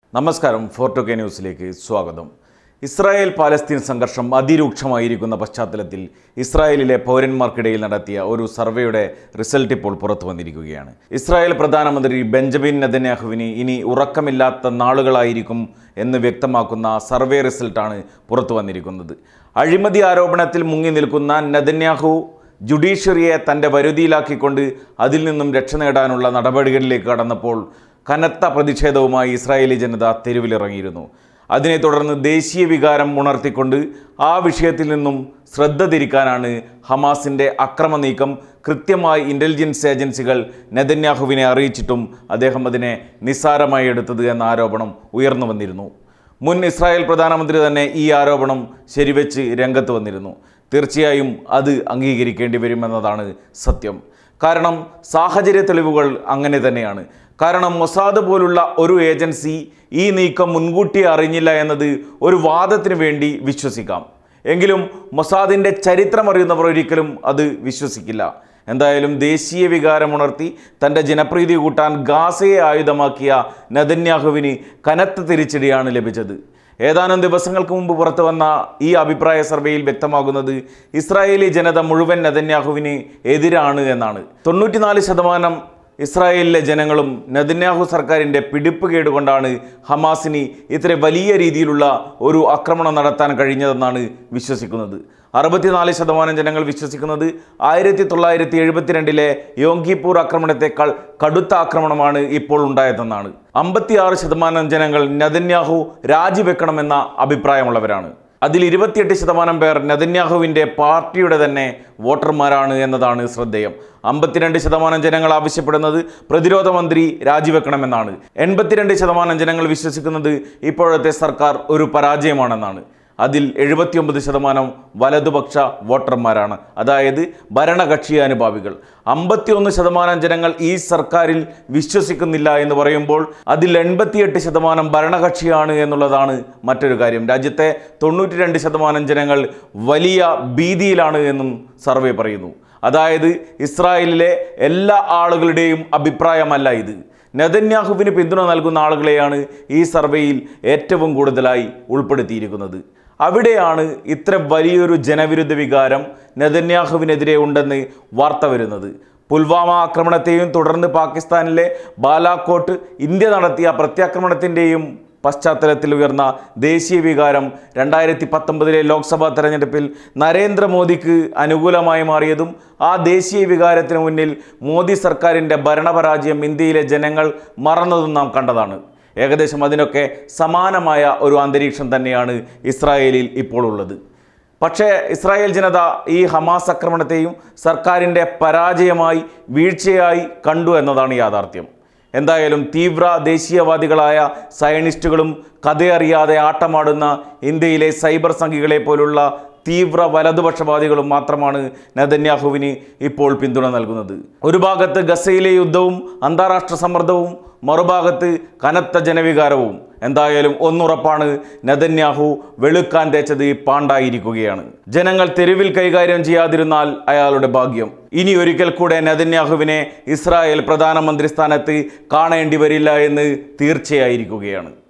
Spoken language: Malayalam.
നമസ്കാരം ഫോർട്ടോ കെ ന്യൂസിലേക്ക് സ്വാഗതം ഇസ്രായേൽ പാലസ്തീൻ സംഘർഷം അതിരൂക്ഷമായിരിക്കുന്ന പശ്ചാത്തലത്തിൽ ഇസ്രായേലിലെ പൗരന്മാർക്കിടയിൽ നടത്തിയ ഒരു സർവേയുടെ റിസൾട്ട് ഇപ്പോൾ പുറത്തു വന്നിരിക്കുകയാണ് ഇസ്രായേൽ പ്രധാനമന്ത്രി ബെഞ്ചമിൻ നെതന്യാഹുവിന് ഇനി ഉറക്കമില്ലാത്ത നാളുകളായിരിക്കും എന്ന് വ്യക്തമാക്കുന്ന സർവേ റിസൾട്ടാണ് പുറത്തു വന്നിരിക്കുന്നത് അഴിമതി ആരോപണത്തിൽ മുങ്ങി നിൽക്കുന്ന നെതന്യാഹു ജുഡീഷ്യറിയെ തൻ്റെ വരുതിയിലാക്കിക്കൊണ്ട് അതിൽ നിന്നും രക്ഷ നേടാനുള്ള നടപടികളിലേക്ക് കടന്നപ്പോൾ കനത്ത പ്രതിഷേധവുമായി ഇസ്രായേലി ജനത തെരുവിലിറങ്ങിയിരുന്നു അതിനെ തുടർന്ന് ദേശീയ വികാരം ഉണർത്തിക്കൊണ്ട് ആ വിഷയത്തിൽ നിന്നും ശ്രദ്ധ തിരിക്കാനാണ് ഹമാസിൻ്റെ അക്രമ നീക്കം കൃത്യമായി ഇൻ്റലിജൻസ് ഏജൻസികൾ നെതന്യാഹുവിനെ അറിയിച്ചിട്ടും അദ്ദേഹം അതിനെ നിസ്സാരമായി എടുത്തത് എന്ന ആരോപണം ഉയർന്നു വന്നിരുന്നു മുൻ ഇസ്രായേൽ പ്രധാനമന്ത്രി തന്നെ ഈ ആരോപണം ശരിവെച്ച് രംഗത്ത് വന്നിരുന്നു തീർച്ചയായും അത് അംഗീകരിക്കേണ്ടി വരുമെന്നതാണ് സത്യം കാരണം സാഹചര്യ തെളിവുകൾ അങ്ങനെ തന്നെയാണ് കാരണം മൊസാദ് പോലുള്ള ഒരു ഏജൻസി ഈ നീക്കം മുൻകൂട്ടി അറിഞ്ഞില്ല എന്നത് ഒരു വാദത്തിന് വേണ്ടി വിശ്വസിക്കാം എങ്കിലും മൊസാദിൻ്റെ ചരിത്രം അറിയുന്നവർ ഒരിക്കലും അത് വിശ്വസിക്കില്ല എന്തായാലും ദേശീയ വികാരമുണർത്തി തൻ്റെ ജനപ്രീതി കൂട്ടാൻ ഗാസയെ ആയുധമാക്കിയ നെതന്യാഹുവിന് കനത്ത തിരിച്ചടിയാണ് ലഭിച്ചത് ഏതാനും ദിവസങ്ങൾക്ക് മുമ്പ് പുറത്തു വന്ന ഈ അഭിപ്രായ സർവേയിൽ വ്യക്തമാകുന്നത് ഇസ്രായേലി ജനത മുഴുവൻ നെതന്യാഹുവിന് എതിരാണ് എന്നാണ് തൊണ്ണൂറ്റിനാല് ശതമാനം ഇസ്രായേലിലെ ജനങ്ങളും നെതന്യാഹു സർക്കാരിൻ്റെ പിടിപ്പ് കേടുകൊണ്ടാണ് ഹമാസിന് ഇത്ര വലിയ രീതിയിലുള്ള ഒരു ആക്രമണം നടത്താൻ കഴിഞ്ഞതെന്നാണ് വിശ്വസിക്കുന്നത് അറുപത്തിനാല് ശതമാനം ജനങ്ങൾ വിശ്വസിക്കുന്നത് ആയിരത്തി തൊള്ളായിരത്തി എഴുപത്തിരണ്ടിലെ യോങ്കിപ്പൂർ ആക്രമണത്തെക്കാൾ കടുത്ത ആക്രമണമാണ് ഇപ്പോൾ ഉണ്ടായതെന്നാണ് അമ്പത്തിയാറ് ശതമാനം ജനങ്ങൾ നെതന്യാഹു രാജിവെക്കണമെന്ന അഭിപ്രായമുള്ളവരാണ് അതിൽ ഇരുപത്തിയെട്ട് ശതമാനം പേർ നെതന്യാഹുവിൻ്റെ പാർട്ടിയുടെ തന്നെ വോട്ടർമാരാണ് എന്നതാണ് ശ്രദ്ധേയം അമ്പത്തിരണ്ട് ശതമാനം ജനങ്ങൾ ആവശ്യപ്പെടുന്നത് പ്രതിരോധ മന്ത്രി രാജിവെക്കണമെന്നാണ് എൺപത്തിരണ്ട് ശതമാനം ജനങ്ങൾ വിശ്വസിക്കുന്നത് ഇപ്പോഴത്തെ സർക്കാർ ഒരു പരാജയമാണെന്നാണ് അതിൽ എഴുപത്തിയൊമ്പത് ശതമാനം വലതുപക്ഷ വോട്ടർമാരാണ് അതായത് ഭരണകക്ഷി അനുഭാവികൾ അമ്പത്തിയൊന്ന് ശതമാനം ജനങ്ങൾ ഈ സർക്കാരിൽ വിശ്വസിക്കുന്നില്ല എന്ന് പറയുമ്പോൾ അതിൽ എൺപത്തിയെട്ട് ശതമാനം ഭരണകക്ഷിയാണ് എന്നുള്ളതാണ് മറ്റൊരു കാര്യം രാജ്യത്തെ തൊണ്ണൂറ്റി രണ്ട് ശതമാനം ജനങ്ങൾ വലിയ ഭീതിയിലാണ് എന്നും സർവേ പറയുന്നു അതായത് ഇസ്രായേലിലെ എല്ലാ ആളുകളുടെയും അഭിപ്രായമല്ല ഇത് നെതന്യാഹുവിന് പിന്തുണ നൽകുന്ന ആളുകളെയാണ് ഈ സർവേയിൽ ഏറ്റവും കൂടുതലായി ഉൾപ്പെടുത്തിയിരിക്കുന്നത് അവിടെയാണ് ഇത്ര വലിയൊരു ജനവിരുദ്ധ വികാരം നെതന്യാഹുവിനെതിരെ ഉണ്ടെന്ന് വാർത്ത വരുന്നത് പുൽവാമ ആക്രമണത്തെയും തുടർന്ന് പാകിസ്ഥാനിലെ ബാലാക്കോട്ട് ഇന്ത്യ നടത്തിയ പ്രത്യാക്രമണത്തിൻ്റെയും പശ്ചാത്തലത്തിൽ ഉയർന്ന ദേശീയ വികാരം രണ്ടായിരത്തി പത്തൊമ്പതിലെ ലോക്സഭാ തെരഞ്ഞെടുപ്പിൽ നരേന്ദ്രമോദിക്ക് അനുകൂലമായി മാറിയതും ആ ദേശീയ വികാരത്തിന് മുന്നിൽ മോദി സർക്കാരിൻ്റെ ഭരണപരാജയം ഇന്ത്യയിലെ ജനങ്ങൾ മറന്നതും നാം കണ്ടതാണ് ഏകദേശം അതിനൊക്കെ സമാനമായ ഒരു അന്തരീക്ഷം തന്നെയാണ് ഇസ്രായേലിൽ ഇപ്പോൾ ഉള്ളത് പക്ഷേ ഇസ്രായേൽ ജനത ഈ ഹമാസ് ആക്രമണത്തെയും സർക്കാരിൻ്റെ പരാജയമായി വീഴ്ചയായി കണ്ടു എന്നതാണ് യാഥാർത്ഥ്യം എന്തായാലും തീവ്ര ദേശീയവാദികളായ സയനിസ്റ്റുകളും കഥയറിയാതെ ആട്ടമാടുന്ന ഇന്ത്യയിലെ സൈബർ സംഘികളെ പോലുള്ള തീവ്ര വലതുപക്ഷവാദികളും മാത്രമാണ് നെതന്യാഹുവിന് ഇപ്പോൾ പിന്തുണ നൽകുന്നത് ഒരു ഭാഗത്ത് ഗസയിലെ യുദ്ധവും അന്താരാഷ്ട്ര സമ്മർദ്ദവും മറുഭാഗത്ത് കനത്ത ജനവികാരവും എന്തായാലും ഒന്നുറപ്പാണ് നെതന്യാഹു വെളുക്കാൻ തേച്ചത് പാണ്ടായിരിക്കുകയാണ് ജനങ്ങൾ തെരുവിൽ കൈകാര്യം ചെയ്യാതിരുന്നാൽ അയാളുടെ ഭാഗ്യം ഇനി ഒരിക്കൽ കൂടെ നെതന്യാഹുവിനെ ഇസ്രായേൽ പ്രധാനമന്ത്രി സ്ഥാനത്ത് കാണേണ്ടി വരില്ല എന്ന് തീർച്ചയായിരിക്കുകയാണ്